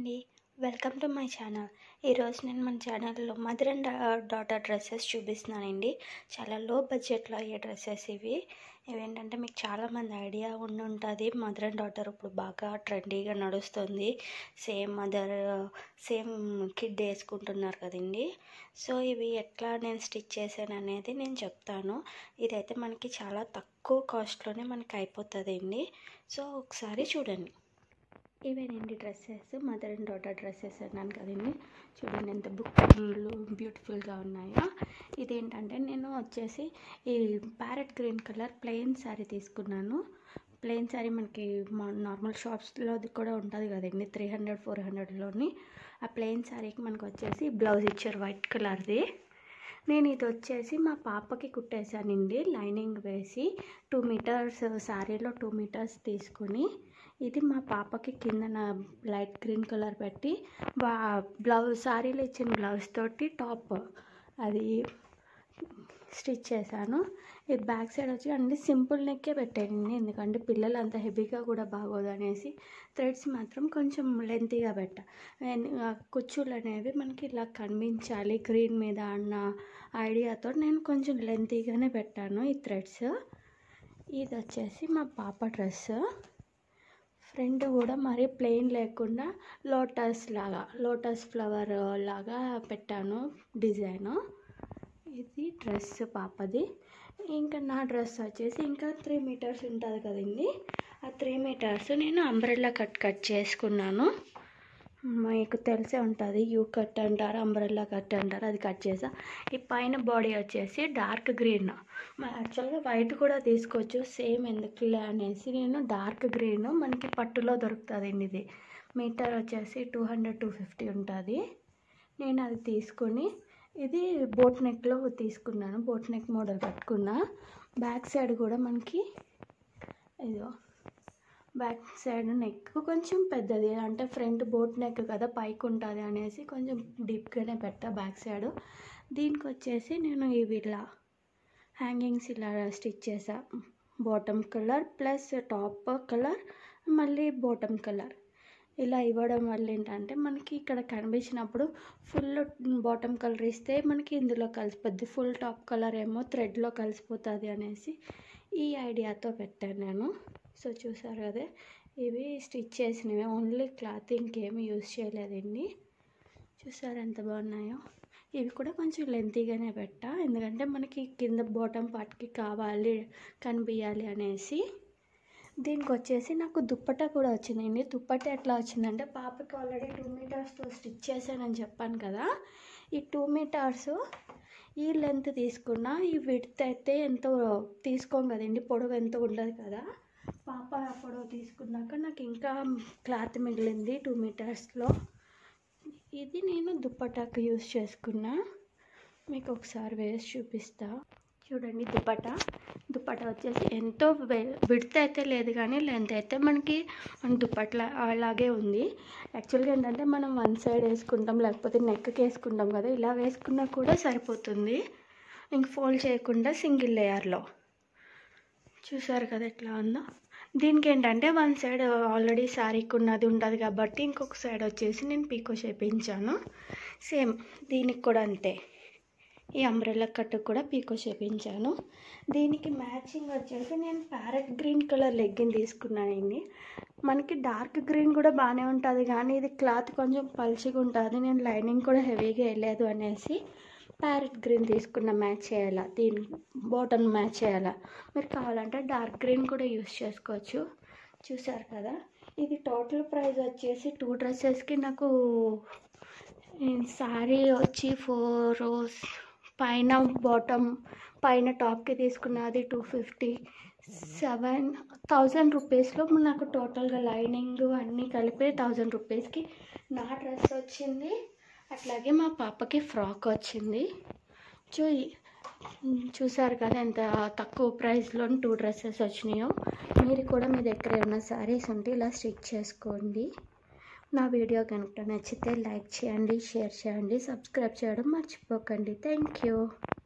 అండి welcome to my channel ఈరోజు నేను మన ఛానల్లో మదర్ అండ్ డాటర్ డ్రెస్సెస్ చూపిస్తున్నానండి చాలా లో బడ్జెట్లో అయ్యే డ్రెస్సెస్ ఇవి ఇవేంటంటే మీకు చాలామంది ఐడియా ఉండి ఉంటుంది మదర్ అండ్ డాటర్ ఇప్పుడు బాగా ట్రెండీగా నడుస్తుంది సేమ్ మదర్ సేమ్ కిడ్ వేసుకుంటున్నారు కదండి సో ఇవి ఎట్లా నేను స్టిచ్ చేశాను అనేది నేను చెప్తాను ఇదైతే మనకి చాలా తక్కువ కాస్ట్లోనే మనకి అయిపోతుందండి సో ఒకసారి చూడండి ఇవేనండి dresses mother and daughter dresses అన్నాను కదండి చూడండి ఎంత బుక్లు బ్యూటిఫుల్గా ఉన్నాయో ఇదేంటంటే నేను వచ్చేసి ఈ parrot green colour plain sari తీసుకున్నాను ప్లెయిన్ శారీ మనకి నార్మల్ షాప్స్లో కూడా ఉంటుంది కదండి త్రీ హండ్రెడ్ ఫోర్ హండ్రెడ్లోని ఆ ప్లెయిన్ శారీకి మనకు వచ్చేసి బ్లౌజ్ ఇచ్చారు వైట్ కలర్ది నేను ఇది వచ్చేసి మా పాపకి కుట్టేశానండి లైనింగ్ వేసి టూ మీటర్స్ శారీలో టూ మీటర్స్ తీసుకుని ఇది మా పాపకి కింద నా లైట్ గ్రీన్ కలర్ పెట్టి బ్లౌజ్ శారీలో ఇచ్చిన బ్లౌజ్ తోటి టాప్ అది స్టిచ్ చేశాను ఈ బ్యాక్ సైడ్ వచ్చి అన్ని సింపుల్ నెక్కే పెట్టానండి ఎందుకంటే పిల్లలు అంత హెవీగా కూడా బాగోదు అనేసి థ్రెడ్స్ మాత్రం కొంచెం లెంతీగా పెట్ట కుచ్చులు అనేవి మనకి ఇలా కనిపించాలి గ్రీన్ మీద అన్న ఐడియాతో నేను కొంచెం లెంతీగానే పెట్టాను ఈ థ్రెడ్స్ ఇది వచ్చేసి మా పాప డ్రెస్ ఫ్రంట్ కూడా మరీ ప్లెయిన్ లేకుండా లోటస్ లాగా లోటస్ ఫ్లవర్ లాగా పెట్టాను డిజైను ఇది డ్రెస్ పాపది ఇంకా నా డ్రెస్ వచ్చేసి ఇంకా త్రీ మీటర్స్ ఉంటుంది కదండి ఆ త్రీ మీటర్స్ నేను అంబ్రెల్లా కట్ కట్ చేసుకున్నాను మీకు తెలిసే ఉంటుంది యూ కట్ అంటారు అంబ్రెల్లా కట్ అంటారు అది కట్ చేసా ఈ పైన బాడీ వచ్చేసి డార్క్ గ్రీన్ యాక్చువల్గా వైట్ కూడా తీసుకోవచ్చు సేమ్ ఎందుకులే అనేసి నేను డార్క్ గ్రీన్ మనకి పట్టులో దొరుకుతుందండి ఇది మీటర్ వచ్చేసి టూ హండ్రెడ్ టూ ఫిఫ్టీ ఉంటుంది నేను అది తీసుకొని ఇది బోట్ నెక్లో తీసుకున్నాను బోట్ నెక్ మోడల్ పెట్టుకున్నా బ్యాక్ సైడ్ కూడా మనకి ఇదో బ్యాక్ సైడ్ నెక్ కొంచెం పెద్దది అంటే ఫ్రంట్ బోట్ నెక్ కదా పైకి ఉంటుంది అనేసి కొంచెం డీప్గానే పెట్టా బ్యాక్ సైడ్ దీనికి వచ్చేసి నేను ఇవి ఇలా హ్యాంగింగ్స్ ఇలా స్టిచ్ చేసా bottom colour plus top colour మళ్ళీ బాటమ్ కలర్ ఇలా ఇవ్వడం వల్ల ఏంటంటే మనకి ఇక్కడ కనిపించినప్పుడు ఫుల్ బాటమ్ కలర్ ఇస్తే మనకి ఇందులో కలిసిపోద్ది ఫుల్ టాప్ కలర్ ఏమో థ్రెడ్లో కలిసిపోతుంది అనేసి ఈ ఐడియాతో పెట్టాను నేను సో చూసారు కదా ఇవి స్టిచ్ చేసినవి ఓన్లీ క్లాత్ ఇంకేమి యూజ్ చేయలేదండి చూసారు ఎంత బాగున్నాయో ఇవి కూడా కొంచెం లెంతీగానే పెట్టా ఎందుకంటే మనకి కింద బాటమ్ పార్ట్కి కావాలి కనిపించాలి అనేసి దీనికి వచ్చేసి నాకు దుప్పట కూడా వచ్చిందండి దుప్పట ఎట్లా వచ్చిందంటే పాపకి ఆల్రెడీ టూ మీటర్స్తో స్టిచ్ చేశానని చెప్పాను కదా ఈ టూ మీటర్స్ ఈ లెంత్ తీసుకున్న ఈ విడ్త్ అయితే ఎంతో తీసుకోం కదండి పొడవు ఎంత ఉండదు కదా పాప పొడవు తీసుకున్నాక నాకు ఇంకా క్లాత్ మిగిలింది టూ మీటర్స్లో ఇది నేను దుప్పటాకు యూస్ చేసుకున్నా మీకు ఒకసారి వేసి చూపిస్తా చూడండి దుపట దుపట వచ్చేసి ఎంతో విడత అయితే లేదు కానీ లెంత్ అయితే మనకి దుప్పట్ల అలాగే ఉంది యాక్చువల్గా ఏంటంటే మనం వన్ సైడ్ వేసుకుంటాం లేకపోతే నెక్కి వేసుకుంటాం కదా ఇలా వేసుకున్నా కూడా సరిపోతుంది ఇంక ఫోల్డ్ చేయకుండా సింగిల్ లేయర్లో చూసారు కదా ఎట్లా ఉందో దీనికి ఏంటంటే వన్ సైడ్ ఆల్రెడీ శారీకి ఉన్నది ఉంటుంది కాబట్టి ఇంకొక సైడ్ వచ్చేసి నేను పీకో చేపించాను సేమ్ దీనికి కూడా అంతే ఈ అంబ్రెల్లా కట్టు కూడా పీకో చేపించాను దీనికి మ్యాచింగ్ వచ్చేసి నేను ప్యారెట్ గ్రీన్ కలర్ లెగ్గిన్ తీసుకున్నానండి మనకి డార్క్ గ్రీన్ కూడా బాగానే ఉంటుంది కానీ ఇది క్లాత్ కొంచెం పల్చిగా ఉంటుంది నేను లైనింగ్ కూడా హెవీగా వేయలేదు అనేసి ప్యారెట్ గ్రీన్ తీసుకున్న మ్యాచ్ చేయాలా దీని బాటమ్ మ్యాచ్ చేయాలా మీరు కావాలంటే డార్క్ గ్రీన్ కూడా యూస్ చేసుకోవచ్చు చూసారు కదా ఇది టోటల్ ప్రైస్ వచ్చేసి టూ డ్రెస్సెస్కి నాకు శారీ వచ్చి ఫోర్ రోస్ పైన బాటమ్ పైన టాప్కి తీసుకున్నది టూ ఫిఫ్టీ సెవెన్ థౌజండ్ రూపీస్లో నాకు టోటల్గా లైనింగ్ అన్నీ కలిపి థౌజండ్ రూపీస్కి నా డ్రెస్ వచ్చింది అట్లాగే మా పాపకి ఫ్రాక్ వచ్చింది చూ చూసారు కదా ఎంత తక్కువ ప్రైస్లో టూ డ్రెస్సెస్ వచ్చినాయో మీరు కూడా మీ దగ్గర ఏమైనా శారీస్ ఉంటే ఇలా స్టిచ్ చేసుకోండి నా వీడియో కనుక నచ్చితే లైక్ చేయండి షేర్ చేయండి సబ్స్క్రైబ్ చేయడం మర్చిపోకండి థ్యాంక్ యూ